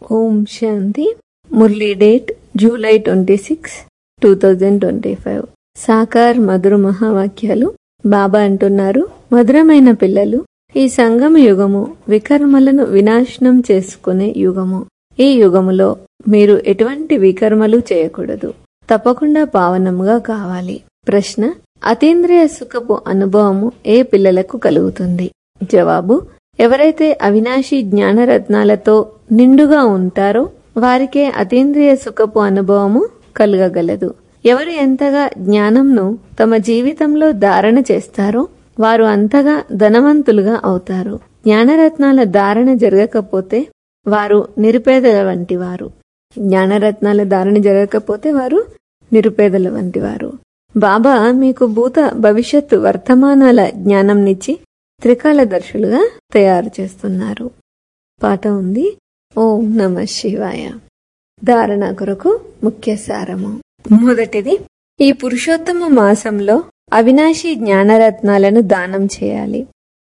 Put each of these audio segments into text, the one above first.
ఓం శాంతి మురళీ date July twenty six two thousand twenty five సాకార్ మధుర మహావాక్యాలు బాబా అంటున్నారు మధురమైన పిల్లలు ఈ సంగమ యుగము వికర్మలను వినాశనం చేసుకునే యుగము ఈ యుగములో మీరు ఎటువంటి వికర్మలు చేయకూడదు తప్పకుండా పావనముగా కావాలి ప్రశ్న అతీంద్రియ సుఖపు అనుభవము ఏ పిల్లలకు కలుగుతుంది జవాబు ఎవరైతే అవినాశి జ్ఞానరత్నాలతో నిండుగా ఉంటారో వారికే అతీంద్రియ సుఖపు అనుభవము కలగగలదు ఎవరు ఎంతగా జ్ఞానంను తమ జీవితంలో ధారణ చేస్తారో వారు అంతగా ధనవంతులుగా అవుతారు జ్ఞానరత్నాల ధారణ జరగకపోతే వారు నిరుపేదల వంటి వారు జ్ఞానరత్నాల ధారణ జరగకపోతే వారు నిరుపేదల వంటి వారు బాబా మీకు భూత భవిష్యత్తు వర్తమానాల జ్ఞానంనిచ్చి త్రికాలదర్శులుగా తయారు చేస్తున్నారు పాట ఉంది ఓం నమ శివాయ ధారణ కొరకు ముఖ్య సారము మొదటిది ఈ పురుషోత్తమ మాసంలో అవినాశి జ్ఞానరత్నాలను దానం చేయాలి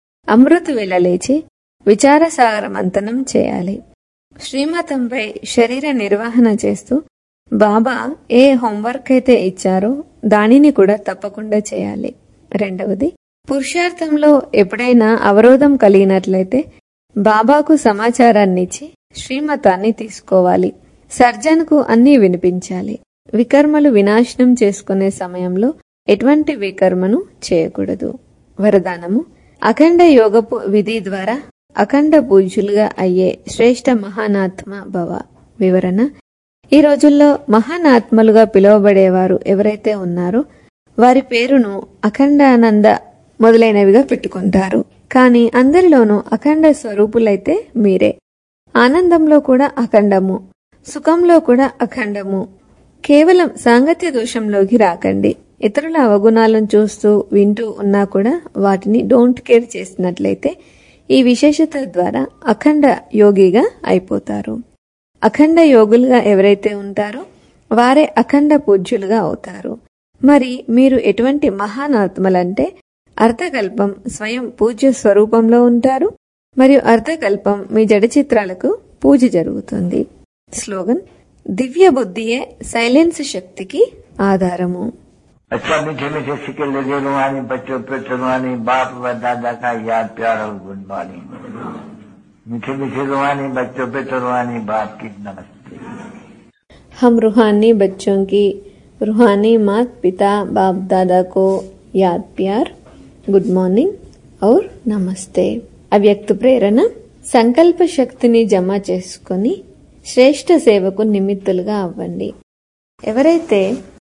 అమృత వెలలేచి విచారసాగర మంతనం చేయాలి శ్రీమతంపై శరీర నిర్వహణ చేస్తూ బాబా ఏ హోంవర్క్ అయితే ఇచ్చారో దానిని కూడా తప్పకుండా చేయాలి రెండవది పురుషార్థంలో ఎప్పుడైనా అవరోధం కలిగినట్లయితే బాబాకు సమాచారాన్ని ఇచ్చి శ్రీమతాన్ని తీసుకోవాలి సర్జన్కు అన్నీ వినిపించాలి వికర్మలు వినాశనం చేసుకునే సమయంలో ఎటువంటి వికర్మను చేయకూడదు వరదానము అఖండ యోగపు విధి ద్వారా అఖండ పూజ్యులుగా అయ్యే శ్రేష్ట మహానాత్మ భవ వివరణ ఈ రోజుల్లో మహానాత్మలుగా పిలువబడేవారు ఎవరైతే ఉన్నారో వారి పేరును అఖండానంద మొదలైనవిగా పెట్టుకుంటారు కానీ అందరిలోనూ అఖండ స్వరూపులైతే మీరే ఆనందంలో కూడా అఖండము సుఖంలో కూడా అఖండము కేవలం సాంగత్య దోషంలోకి రాకండి ఇతరుల అవగుణాలను చూస్తూ వింటూ ఉన్నా కూడా వాటిని డోంట్ కేర్ చేసినట్లయితే ఈ విశేషత ద్వారా అఖండ యోగిగా అయిపోతారు అఖండ యోగులుగా ఎవరైతే ఉంటారో వారే అఖండ పూజ్యులుగా అవుతారు మరి మీరు ఎటువంటి మహానాత్మలంటే అర్థకల్పం స్వయం పూజ్య స్వరూపంలో ఉంటారు మరియు అర్థకల్పం మీ జడ చిత్రాలకు పూజ జరుగుతుంది స్లోగన్ దివ్య బుద్ధియే సైలెన్స్ శక్తికి ఆధారము अच्छा मीठे मीठे सिक्के लगे रुहानी बच्चों पे चुनवानी बाप व दादा का याद प्यार और गुड मॉर्निंग मीठे मीठे रुहानी बच्चों पे चुनवानी बाप की नमस्ते हम रूहानी बच्चों की रूहानी मात पिता बाप दादा को याद प्यार గుడ్ మార్నింగ్ ఔర్ నమస్తే అవ్యక్త ప్రేరణ సంకల్ప శక్తిని జమ చేసుకొని శ్రేష్ఠ సేవకు నిమిత్తులుగా అవ్వండి ఎవరైతే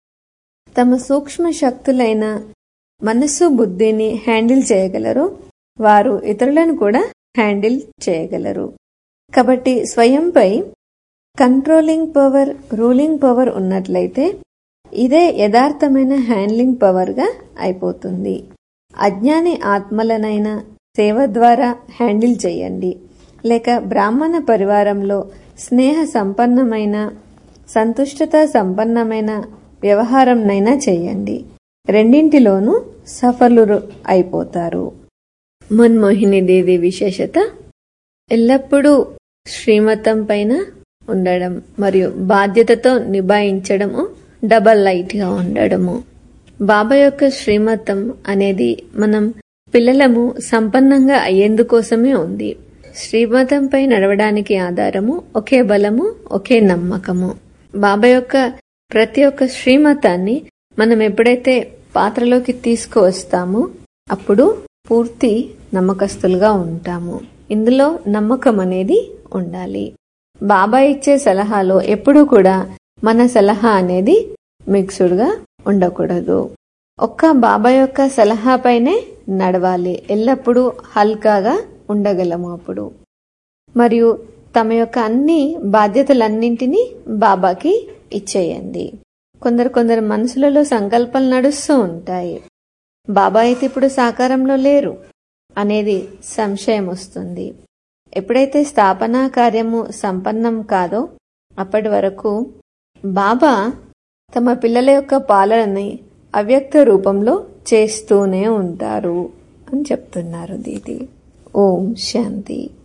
తమ సూక్ష్మ శక్తులైన మనస్సు బుద్ధిని హ్యాండిల్ చేయగలరో వారు ఇతరులను కూడా హ్యాండిల్ చేయగలరు కాబట్టి స్వయంపై కంట్రోలింగ్ పవర్ రూలింగ్ పవర్ ఉన్నట్లయితే ఇదే యథార్థమైన హ్యాండ్లింగ్ పవర్గా అయిపోతుంది అజ్ఞాని ఆత్మలనైనా సేవ ద్వారా హ్యాండిల్ చేయండి లేక బ్రాహ్మణ పరివారంలో స్నేహ సంపన్నమైన సంతుష్టత సంపన్నమైన వ్యవహారంనైనా చేయండి రెండింటిలోనూ సఫలురు అయిపోతారు మన్మోహిని దేవి విశేషత ఎల్లప్పుడూ శ్రీమతం పైన ఉండడం మరియు బాధ్యతతో నిభాయించడము డబల్ లైట్గా ఉండడము బాబా యొక్క శ్రీమతం అనేది మనం పిల్లలము సంపన్నంగా అయ్యేందుకోసమే ఉంది శ్రీమతంపై నడవడానికి ఆధారము ఒకే బలము ఒకే నమ్మకము బాబా యొక్క ప్రతి ఒక్క శ్రీమతాన్ని మనం ఎప్పుడైతే పాత్రలోకి తీసుకువస్తామో అప్పుడు పూర్తి నమ్మకస్తులుగా ఉంటాము ఇందులో నమ్మకం అనేది ఉండాలి బాబా ఇచ్చే సలహాలో ఎప్పుడూ కూడా మన సలహా అనేది మిక్స్డ్గా ఉండకూడదు ఒక్క బాబా యొక్క సలహాపైనే నడవాలి ఎల్లప్పుడూ హల్కాగా ఉండగలము అప్పుడు మరియు తమ యొక్క అన్ని బాధ్యతలన్నింటినీ బాబాకి ఇచ్చేయండి కొందరు కొందరు మనసులలో సంకల్పాలు నడుస్తూ ఉంటాయి బాబా అయితే ఇప్పుడు సాకారంలో లేరు అనేది సంశయం వస్తుంది ఎప్పుడైతే స్థాపనా కార్యము సంపన్నం కాదో అప్పటి వరకు బాబా తమ పిల్లల యొక్క పాలనని అవ్యక్త రూపంలో చేస్తూనే ఉంటారు అని చెప్తున్నారు దీది ఓం శాంతి